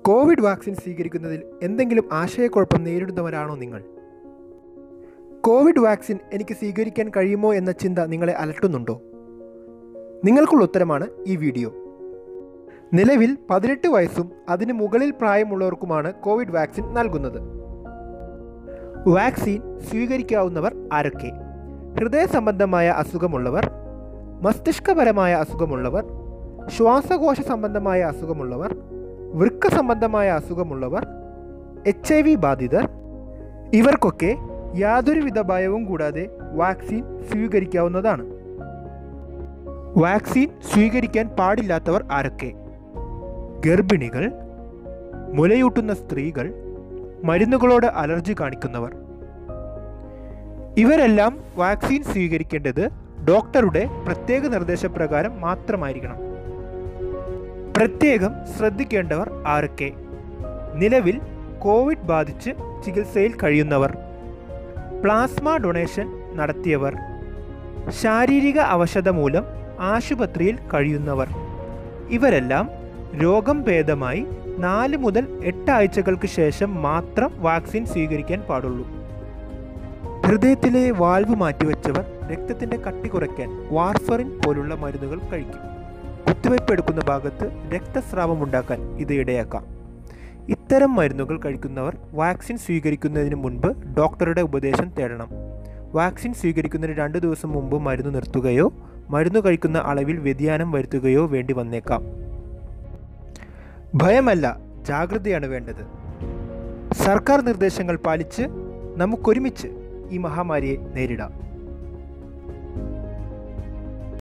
Covid vaccine സ്വീകരിക്കുന്നതിൽ എന്തെങ്കിലും ആശയക്കുഴപ്പം നേരിടുന്നവരാണോ നിങ്ങൾ കോവിഡ് വാക്സിൻ എനിക്ക് സ്വീകരിക്കാൻ കഴിയുമോ എന്ന ചിന്ത നിങ്ങളെ അലട്ടുന്നുണ്ടോ നിങ്ങൾക്കുള്ള ഉത്തരമാണ് ഈ വീഡിയോ നിലവിൽ പതിനെട്ട് വയസ്സും അതിന് മുകളിൽ പ്രായമുള്ളവർക്കുമാണ് കോവിഡ് വാക്സിൻ നൽകുന്നത് വാക്സിൻ സ്വീകരിക്കാവുന്നവർ ആരൊക്കെ ഹൃദയ സംബന്ധമായ അസുഖമുള്ളവർ മസ്തിഷ്കപരമായ അസുഖമുള്ളവർ ശ്വാസകോശ സംബന്ധമായ അസുഖമുള്ളവർ വൃക്ക സംബന്ധമായ അസുഖമുള്ളവർ എച്ച് ഐ വി ബാധിതർ ഇവർക്കൊക്കെ യാതൊരുവിധ ഭയവും കൂടാതെ വാക്സിൻ സ്വീകരിക്കാവുന്നതാണ് വാക്സിൻ സ്വീകരിക്കാൻ പാടില്ലാത്തവർ ആരൊക്കെ ഗർഭിണികൾ മുലയൂട്ടുന്ന സ്ത്രീകൾ മരുന്നുകളോട് അലർജി കാണിക്കുന്നവർ ഇവരെല്ലാം വാക്സിൻ സ്വീകരിക്കേണ്ടത് ഡോക്ടറുടെ പ്രത്യേക നിർദ്ദേശപ്രകാരം മാത്രമായിരിക്കണം പ്രത്യേകം ശ്രദ്ധിക്കേണ്ടവർ ആരൊക്കെ നിലവിൽ കോവിഡ് ബാധിച്ച് ചികിത്സയിൽ കഴിയുന്നവർ പ്ലാസ്മ ഡൊണേഷൻ നടത്തിയവർ ശാരീരിക അവശത മൂലം ആശുപത്രിയിൽ കഴിയുന്നവർ ഇവരെല്ലാം രോഗം ഭേദമായി നാല് മുതൽ എട്ട് ആഴ്ചകൾക്ക് ശേഷം മാത്രം വാക്സിൻ സ്വീകരിക്കാൻ പാടുള്ളൂ ഹൃദയത്തിലെ വാൽവ് മാറ്റിവെച്ചവർ രക്തത്തിന്റെ കട്ടി കുറയ്ക്കാൻ വാർഫറിൻ പോലുള്ള മരുന്നുകൾ കഴിക്കും കുത്തിവയ്പ് എടുക്കുന്ന ഭാഗത്ത് രക്തസ്രാവം ഉണ്ടാക്കാൻ ഇത് ഇടയാക്കാം ഇത്തരം മരുന്നുകൾ കഴിക്കുന്നവർ വാക്സിൻ സ്വീകരിക്കുന്നതിന് മുൻപ് ഡോക്ടറുടെ ഉപദേശം തേടണം വാക്സിൻ സ്വീകരിക്കുന്നതിന് രണ്ട് ദിവസം മുമ്പ് മരുന്ന് നിർത്തുകയോ മരുന്ന് കഴിക്കുന്ന അളവിൽ വ്യതിയാനം വരുത്തുകയോ വേണ്ടി വന്നേക്കാം ഭയമല്ല ജാഗ്രതയാണ് വേണ്ടത് സർക്കാർ നിർദ്ദേശങ്ങൾ പാലിച്ച് നമുക്കൊരുമിച്ച് ഈ മഹാമാരിയെ നേരിടാം